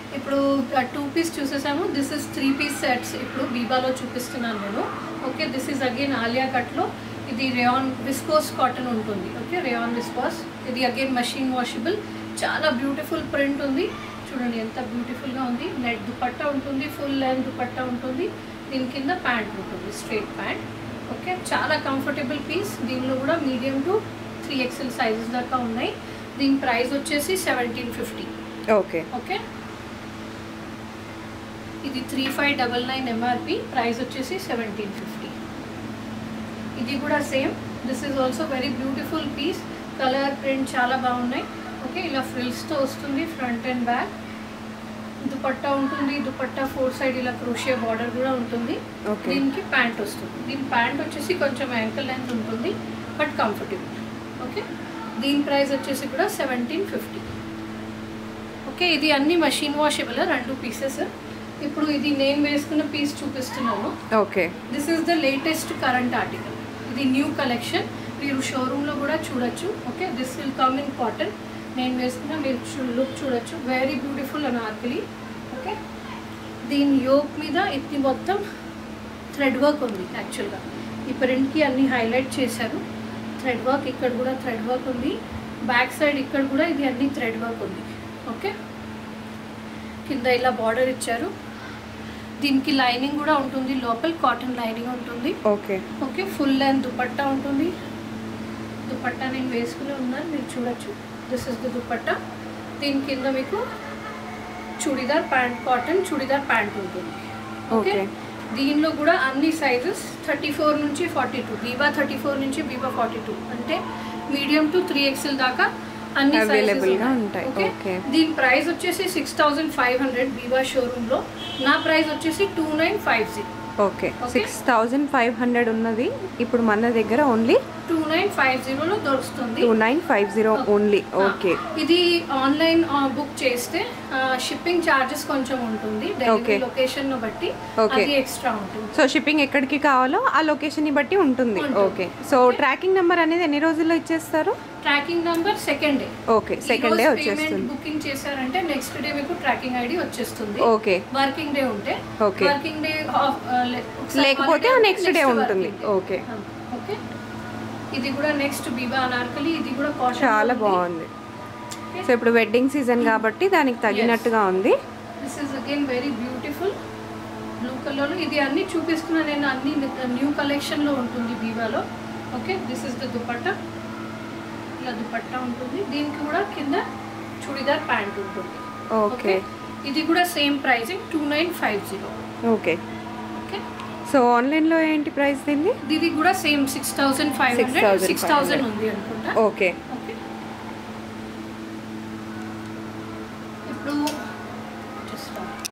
ఇప్పుడు two piece చూసేసాము this is three piece sets ఇప్పుడు బీబాలో చూపిస్తున్నాను నేను okay this is again Aliya కట్లో ఇది రేయాన్ విస్కోస్ కాటన్ ఉంటుంది ఓకే రేయాన్ విస్కోస్ ఇది అగైన్ మషిన్ వాషబుల్ చాలా బ్యూటిఫుల్ ప్రింట్ ఉంది చూడండి ఎంత బ్యూటిఫుల్గా ఉంది నెట్ దుపట్టా ఉంటుంది ఫుల్ లెంత్ దుపట్టా ఉంటుంది దీని కింద ప్యాంట్ ఉంటుంది స్ట్రైట్ ప్యాంట్ ఓకే చాలా కంఫర్టబుల్ పీస్ దీనిలో కూడా medium to three XL sizes దాకా ఉన్నాయి దీని ప్రైస్ వచ్చేసి సెవెంటీన్ ఫిఫ్టీ ఓకే ఓకే ఇది three five double nine MRP price వచ్చేసి సెవెంటీన్ ఫిఫ్టీ ఇది కూడా same this is also very beautiful piece colour print చాలా బాగున్నాయి ఓకే ఇలా ఫ్రిల్స్తో వస్తుంది ఫ్రంట్ అండ్ బ్యాక్ దుపట్టా ఉంటుంది దుపట్టా ఫోర్ సైడ్ ఇలా క్రోషియా బార్డర్ కూడా ఉంటుంది ఓకే దీనికి ప్యాంట్ వస్తుంది దీని ప్యాంట్ వచ్చేసి కొంచెం యాంకల్ లెంత్ ఉంటుంది బట్ కంఫర్టబుల్ ఓకే దీని ప్రైస్ వచ్చేసి కూడా సెవెంటీన్ ఫిఫ్టీ ఓకే ఇది అన్ని మషిన్ వాషబుల్ రెండు పీసెస్ ఇప్పుడు ఇది నేను వేసుకున్న పీస్ చూపిస్తున్నాను okay this is the latest current article ఇది న్యూ కలెక్షన్ మీరు షోరూంలో కూడా చూడొచ్చు okay this will come in cotton నేను వేసుకున్న మీరు లుక్ చూడొచ్చు వెరీ బ్యూటిఫుల్ అని ఆర్కిలీ ఓకే దీని యోక్ మీద ఇది మొత్తం థ్రెడ్ వర్క్ ఉంది యాక్చువల్గా ఈ ప్రింట్కి అన్ని హైలైట్ చేశారు థ్రెడ్ వర్క్ ఇక్కడ కూడా థ్రెడ్ వర్క్ ఉంది బ్యాక్ సైడ్ ఇక్కడ కూడా ఇది అన్ని థ్రెడ్ వర్క్ ఉంది ఓకే కింద ఇలా బార్డర్ ఇచ్చారు దీనికి లైనింగ్ కూడా ఉంటుంది లోపల కాటన్ లైనింగ్ ఉంటుంది okay okay full length dupatta ఉంటుంది దుపట్టా నేను వేసుకుని ఉన్నాను మీరు చూడొచ్చు దిస్ ఇస్ ద దుపట్టా దీని కింద మీకు churidar pant cotton churidar pant ఉంటుంది ఓకే ఓకే దీనిలో కూడా అన్ని సైజెస్ థర్టీ ఫోర్ నుంచి forty two Biba thirty four నుంచి బీబా ఫార్టీ టూ అంటే మీడియం టు త్రీ ఎక్స్ఎల్ దాకా అన్ని Available గా సైజెస్ ఉంటాయి. Okay Okay. దీని ప్రైస్ వచ్చేసి six thousand five hundred Biba షోరూంలో నా ప్రైస్ వచ్చేసి two nine five zero okay Okay. Six thousand five hundred ఉన్నది ఇప్పుడు మన దగ్గర ఓన్లీ టూ నైన్ ఫైవ్ జీరోలో దొరుకుతుంది two nine five zero only ఆ, ఓకే ఇది ఆన్లైన్ బుక్ చేస్తే షిప్పింగ్ ఛార్జెస్ కొంచెం ఉంటుంది డెలివరీ Okay. లొకేషన్ బట్టి Okay. అది ఎక్స్ట్రా ఉంటుంది సో షిప్పింగ్ ఎక్కడికి కావాలో ఆ లొకేషన్ని బట్టి ఉంటుంది ఉంటుంది. ఓకే సో ట్రాకింగ్ నెంబర్ అనేది ఎన్ని రోజుల్లో ఇచ్చేస్తారు tracking number second day okay second day వచ్చేస్తుంది బుకింగ్ చేశారంటే నెక్స్ట్ డే మీకు ట్రాకింగ్ ఐడి వచ్చేస్తుంది ఓకే వర్కింగ్ డే ఉంటే Okay. వర్కింగ్ డే లేకపోతే నెక్స్ట్ డే ఉంటుంది ఓకే ఓకే ఇది కూడా నెక్స్ట్ బీబా అనార్కలి ఇది కూడా cotton చాలా లో ఉంది. బాగుంది సో ఇప్పుడు వెడ్డింగ్ సీజన్ కాబట్టి దానికి తగినట్టుగా ఉంది this is again very beautiful blue colour ఇది అన్ని చూపిస్తున్నా నేను అన్ని న్యూ కలెక్షన్ లో ఉంటుంది బీవాలో okay this is the dupatta ఇలా దుపట్టా ఉంటుంది దీనికి కూడా కింద చూడిదార్ ప్యాంట్ ఉంటుంది ఓకే ఇది కూడా same pricing two nine five zero okay okay so ఆన్లైన్లో ఏంటి ప్రైస్ దీన్ని ఇది కూడా same six thousand five hundred 6,500. Six thousand ఉంది అనుకుంటా ఓకే ఓకే ఇప్పుడు